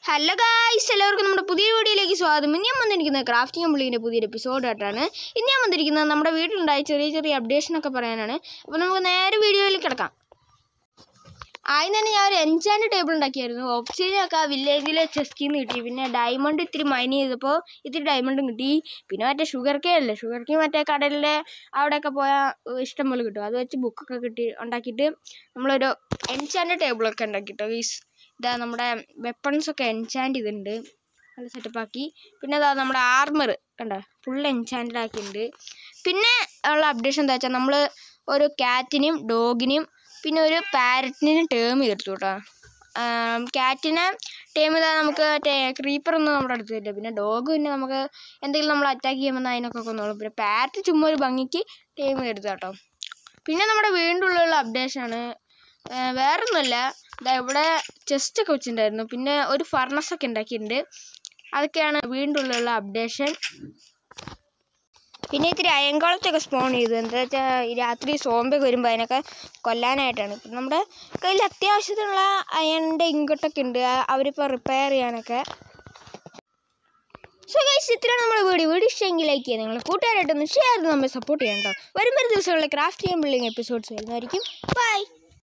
hello guys എല്ലാവർക്കും നമ്മുടെ പുതിയ വീഡിയോയിലേക്ക് സ്വാഗതം ഇന്ന് ഞാൻ വന്നിരിക്കുന്നത് ക്രാഫ്റ്റിംഗ് പുള്ളിൻ്റെ പുതിയൊരു എപ്പിസോഡായിട്ടാണ് ഇന്ന് ഞാൻ വന്നിരിക്കുന്നത് നമ്മുടെ വീട്ടിലുണ്ടായ ചെറിയ ചെറിയ അപ്ഡേഷനൊക്കെ പറയാനാണ് അപ്പോൾ നമുക്ക് നേരെ വീഡിയോയിൽ കിടക്കാം ആദ്യം തന്നെ ഞാൻ ഒരു എൻചാൻഡ് ടേബിൾ ഉണ്ടാക്കിയായിരുന്നു ഓപ്ഷനൊക്കെ ആ വില്ലേജിലെ ചെസ്റ്റിൽ നിന്ന് കിട്ടി പിന്നെ ഡയമണ്ട് ഇത്തിരി മൈൻ ചെയ്തപ്പോൾ ഇത്തിരി ഡയമണ്ടും കിട്ടി പിന്നെ മറ്റേ ഷുഗർ കേ അല്ലേ ഷുഗർ കേ മറ്റേ കടലിലെ അവിടെയൊക്കെ പോയാൽ ഇഷ്ടം പോലെ കിട്ടും അത് വെച്ച് ബുക്കൊക്കെ കിട്ടി ഉണ്ടാക്കിയിട്ട് നമ്മളൊരു എൻചാൻഡ് ടേബിളൊക്കെ ഉണ്ടാക്കിട്ടോ ഗീസ് ഇതാ നമ്മുടെ വെപ്പൺസ് ഒക്കെ എൻചാൻഡ് ചെയ്തിട്ടുണ്ട് നല്ല സെറ്റപ്പാക്കി പിന്നെ അതാ നമ്മുടെ ആർമർ കണ്ടോ ഫുൾ എൻചാൻഡ് ആക്കിയിട്ടുണ്ട് പിന്നെ ഉള്ള അപ്ഡേഷൻ എന്താ വെച്ചാൽ നമ്മൾ ഒരു ക്യാറ്റിനെയും ഡോഗിനെയും പിന്നെ ഒരു പാരറ്റിനെയും ടേം ചെയ്തെടുത്തു കേട്ടോ ക്യാറ്റിനെ ടേം ചെയ്താൽ നമുക്ക് മറ്റേ ക്രീപ്പറൊന്നും നമ്മുടെ അടുത്ത് വരില്ല പിന്നെ ഡോഗ് പിന്നെ നമുക്ക് എന്തെങ്കിലും നമ്മൾ അറ്റാക്ക് ചെയ്യുമ്പോൾ അതിനൊക്കെ കൊന്നോളും പിന്നെ പാരറ്റ് ചുമ്മാ ഒരു ഭംഗിക്ക് ടേം ചെയ്തെടുത്തു കേട്ടോ പിന്നെ നമ്മുടെ വീണ്ടുള്ള അപ്ഡേഷനാണ് വേറൊന്നുമല്ല ഇതാ ഇവിടെ ചെസ്റ്റ് ഒക്കെ വെച്ചിട്ടുണ്ടായിരുന്നു പിന്നെ ഒരു ഫർണസ് ഒക്കെ ഉണ്ടാക്കിയിട്ടുണ്ട് അതൊക്കെയാണ് വീണ്ടുള്ള അപ്ഡേഷൻ പിന്നെ ഇത്തിരി അയങ്കാളത്തൊക്കെ സ്പോൺ ചെയ്തു എന്താ വെച്ചാൽ ഈ രാത്രി സോമ്പൊക്കെ വരുമ്പോൾ അതിനൊക്കെ കൊല്ലാനായിട്ടാണ് ഇപ്പം നമ്മുടെ കയ്യിൽ അത്യാവശ്യത്തിനുള്ള അയണിൻ്റെ ഇങ്കട്ടൊക്കെ ഉണ്ട് അവരിപ്പോൾ റിപ്പയർ ചെയ്യാനൊക്കെ സോ ഗൈസ് ഇത്രയാണ് നമ്മുടെ വീഡിയോ വീഡിയോ ഇഷ്ടമെങ്കിൽ ലൈക്ക് ചെയ്യുക നിങ്ങൾ കൂട്ടുകാരായിട്ടൊന്ന് ഷെയർ ചെയ്ത് നമ്മൾ സപ്പോർട്ട് ചെയ്യണം കേട്ടോ വരും വരും ദിവസങ്ങളിലെ ക്രാഫ്റ്റ് ചെയ്യാൻ ബിൽഡിംഗ് എപ്പിസോഡ്സ് വരുന്നതായിരിക്കും ബൈ